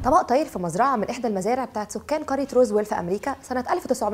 طبق طاير في مزرعة من إحدى المزارع بتاعت سكان قرية روزويل في أمريكا سنة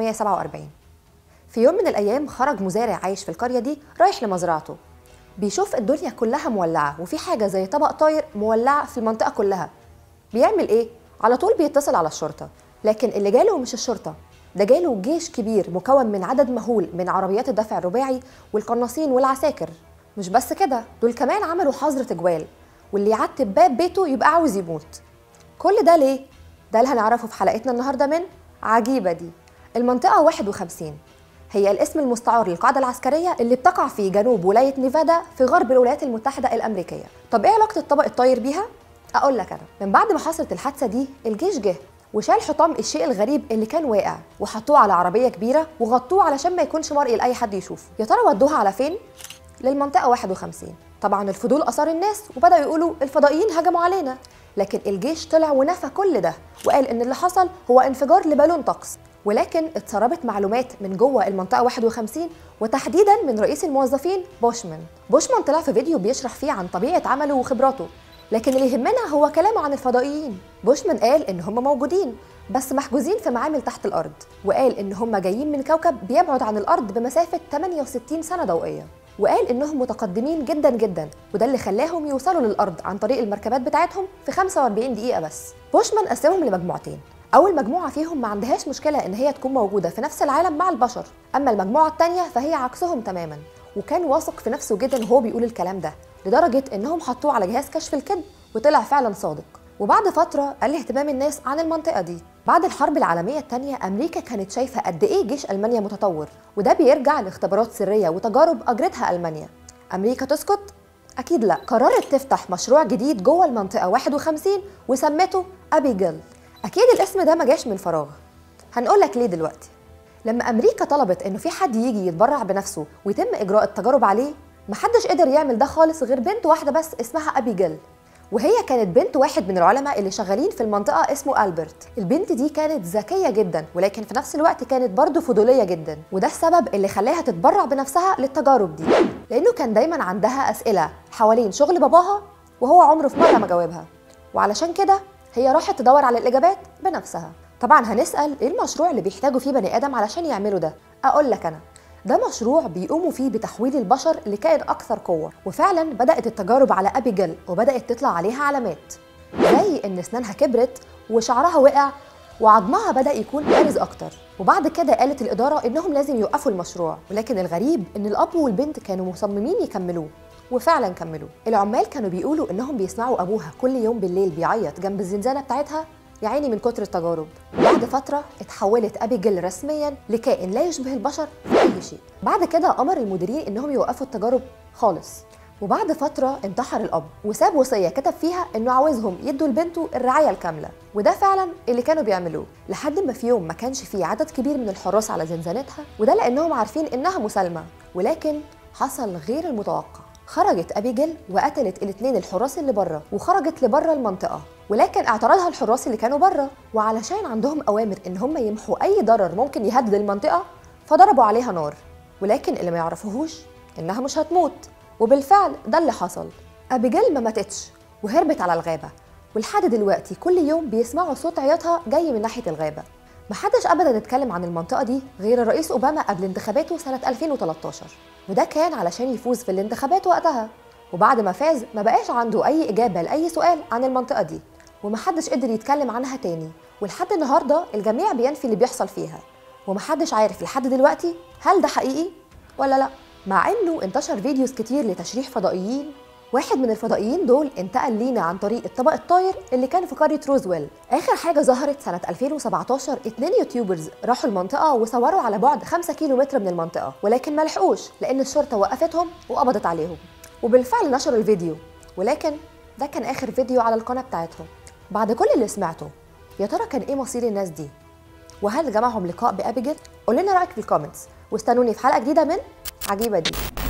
1947 في يوم من الأيام خرج مزارع عايش في القرية دي رايح لمزرعته بيشوف الدنيا كلها مولعة وفي حاجة زي طبق طاير مولعة في المنطقة كلها بيعمل إيه؟ على طول بيتصل على الشرطة لكن اللي جاله مش الشرطة ده جاله جيش كبير مكون من عدد مهول من عربيات الدفع الرباعي والقناصين والعساكر مش بس كده دول كمان عملوا حظر تجوال واللي يعتب باب بيته يبقى عاوز يموت كل ده ليه؟ ده اللي هنعرفه في حلقتنا النهارده من عجيبة دي المنطقة 51 هي الاسم المستعار للقاعدة العسكرية اللي بتقع في جنوب ولاية نيفادا في غرب الولايات المتحدة الأمريكية طب إيه علاقة الطبق الطاير بيها؟ أقول لك أنا من بعد ما حصلت الحادثة دي الجيش جه وشال حطام الشيء الغريب اللي كان واقع وحطوه على عربية كبيرة وغطوه علشان ما يكونش مرئي لأي حد يشوفه يا ترى ودوها على فين؟ للمنطقة 51 طبعا الفضول أثار الناس وبدأوا يقولوا الفضائيين هجموا علينا لكن الجيش طلع ونفى كل ده وقال ان اللي حصل هو انفجار لبالون طقس ولكن اتسربت معلومات من جوه المنطقه 51 وتحديدا من رئيس الموظفين بوشمان بوشمان طلع في فيديو بيشرح فيه عن طبيعه عمله وخبراته لكن اللي يهمنا هو كلامه عن الفضائيين بوشمان قال ان هم موجودين بس محجوزين في معامل تحت الارض وقال ان هم جايين من كوكب بيبعد عن الارض بمسافه 68 سنه ضوئيه وقال انهم متقدمين جدا جدا وده اللي خلاهم يوصلوا للارض عن طريق المركبات بتاعتهم في 45 دقيقه بس بوشمان قسمهم لمجموعتين اول مجموعه فيهم ما عندهاش مشكله ان هي تكون موجوده في نفس العالم مع البشر اما المجموعه الثانيه فهي عكسهم تماما وكان واثق في نفسه جدا وهو بيقول الكلام ده لدرجه انهم حطوه على جهاز كشف الكذب وطلع فعلا صادق وبعد فتره قل اهتمام الناس عن المنطقه دي بعد الحرب العالميه الثانيه امريكا كانت شايفه قد ايه جيش المانيا متطور وده بيرجع لاختبارات سريه وتجارب اجرتها المانيا امريكا تسكت اكيد لا قررت تفتح مشروع جديد جوه المنطقه 51 وسمته ابيجل اكيد الاسم ده ما جاش من فراغ هنقول لك ليه دلوقتي لما امريكا طلبت انه في حد يجي يتبرع بنفسه ويتم اجراء التجارب عليه محدش قدر يعمل ده خالص غير بنت واحده بس اسمها ابيجل وهي كانت بنت واحد من العلماء اللي شغالين في المنطقة اسمه ألبرت البنت دي كانت ذكية جدا ولكن في نفس الوقت كانت برضه فضولية جدا وده السبب اللي خلاها تتبرع بنفسها للتجارب دي لأنه كان دايما عندها أسئلة حوالين شغل باباها وهو عمره في مرة ما جاوبها وعلشان كده هي راحت تدور على الإجابات بنفسها طبعا هنسأل إيه المشروع اللي بيحتاجوا فيه بني آدم علشان يعملوا ده أقول لك أنا ده مشروع بيقوموا فيه بتحويل البشر لكائن أكثر قوة وفعلا بدأت التجارب على أبيجل وبدأت تطلع عليها علامات زي إن أسنانها كبرت وشعرها وقع وعظمها بدأ يكون بارز أكتر وبعد كده قالت الإدارة إنهم لازم يوقفوا المشروع ولكن الغريب إن الأب والبنت كانوا مصممين يكملوه وفعلا كملوا العمال كانوا بيقولوا إنهم بيسمعوا أبوها كل يوم بالليل بيعيط جنب الزنزانة بتاعتها يا عيني من كتر التجارب وبعد فترة اتحولت أبيجيل رسميا لكائن لا يشبه البشر في أي شيء بعد كده أمر المديرين إنهم يوقفوا التجارب خالص وبعد فترة انتحر الأب وساب وصية كتب فيها إنه عاوزهم يدوا لبنته الرعاية الكاملة وده فعلا اللي كانوا بيعملوه لحد ما في يوم ما كانش فيه عدد كبير من الحراس على زنزانتها وده لأنهم عارفين إنها مسالمة ولكن حصل غير المتوقع خرجت أبيجيل وقتلت الاثنين الحراس اللي بره وخرجت لبره المنطقة ولكن اعترضها الحراس اللي كانوا بره وعلشان عندهم أوامر إن هم يمحوا أي ضرر ممكن يهدد المنطقة فضربوا عليها نار ولكن اللي ما يعرفوهوش إنها مش هتموت وبالفعل ده اللي حصل أبيجيل ما ماتتش وهربت على الغابة ولحد دلوقتي كل يوم بيسمعوا صوت عياطها جاي من ناحية الغابة محدش ابدا اتكلم عن المنطقه دي غير الرئيس اوباما قبل انتخاباته سنه 2013 وده كان علشان يفوز في الانتخابات وقتها وبعد ما فاز ما بقاش عنده اي اجابه لاي سؤال عن المنطقه دي ومحدش قدر يتكلم عنها تاني ولحد النهارده الجميع بينفي اللي بيحصل فيها ومحدش عارف لحد دلوقتي هل ده حقيقي ولا لا مع انه انتشر فيديوز كتير لتشريح فضائيين واحد من الفضائيين دول انتقل لينا عن طريق الطبق الطاير اللي كان في قرية روزويل آخر حاجة ظهرت سنة 2017 اتنين يوتيوبرز راحوا المنطقة وصوروا على بعد 5 كيلو متر من المنطقة ولكن ما لحقوش لأن الشرطة وقفتهم وقبضت عليهم وبالفعل نشروا الفيديو ولكن ده كان آخر فيديو على القناة بتاعتهم بعد كل اللي سمعته يا ترى كان ايه مصير الناس دي وهل جمعهم لقاء بأبيجيل قول لنا رأيك في الكومنتس واستنوني في حلقة جديدة من عجيبة دي